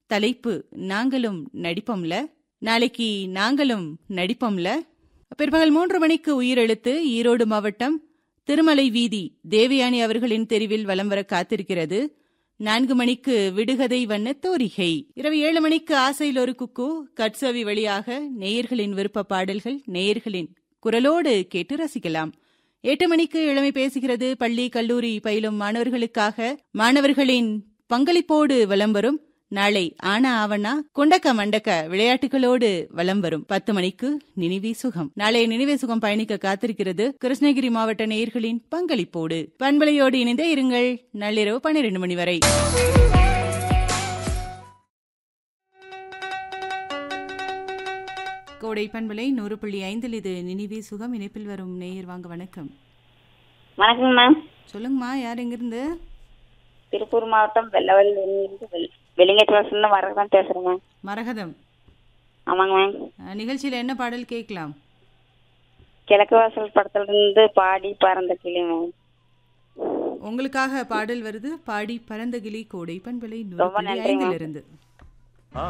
தலைப்பு நாங்களும் நடிப்போம்ல நாளைக்கு நாங்களும் நடிப்போம்ல பிற்பகல் மூன்று மணிக்கு உயிரெழுத்து ஈரோடு மாவட்டம் திருமலை வீதி தேவயானி அவர்களின் தெருவில் வலம் வர காத்திருக்கிறது நான்கு மணிக்கு விடுகதை வண்ண தோரிகை இரவு ஏழு மணிக்கு ஆசையில் ஒரு குக்கு கட்சவி வழியாக நேயர்களின் விருப்ப பாடல்கள் நேயர்களின் குரலோடு கேட்டு ரசிக்கலாம் எட்டு மணிக்கு இளமை பேசுகிறது பள்ளி கல்லூரி பயிலும் மாணவர்களுக்காக மாணவர்களின் பங்களிப்போடு வலம் வரும் நாளை ஆனா ஆவணா குண்டக்க மண்டக்க விளையாட்டுகளோடு வலம் வரும் பத்து மணிக்கு நினைவே சுகம் நாளை நினைவே சுகம் பயணிக்க காத்திருக்கிறது கிருஷ்ணகிரி மாவட்ட நேயர்களின் பங்களிப்போடு பண்பலையோடு இணைந்தே இருங்கள் நள்ளிரவு பன்னிரண்டு மணி வரை கோடை பண்பலை நூறு புள்ளி ஐந்தில் இது நினைவே சுகம் இணைப்பில் வரும் நேயர் வாங்க வணக்கம் வணக்கம் மேம் சொல்லுங்கம்மா யார் எங்கிருந்து திருப்பூர் மாவட்டம் வெள்ளவல்லிருந்து வெள் வெளிங்கேற்ற வரதான் பேசுகிறேன் மேம் மரகதம் ஆமாங்க மேம் அஹ், நிகழ்ச்சியில என்ன பாடல் கேட்கலாம் கிழக்கு வாசல் படத்துல இருந்து பாடி பறந்த கிளி மேம் உங்களுக்காக பாடல் வருது பாடி பரந்தகிளி கோடை பண்பலை நூறு ரொம்ப புள்ளி நன்றிம்மா. ஐந்திலிருந்து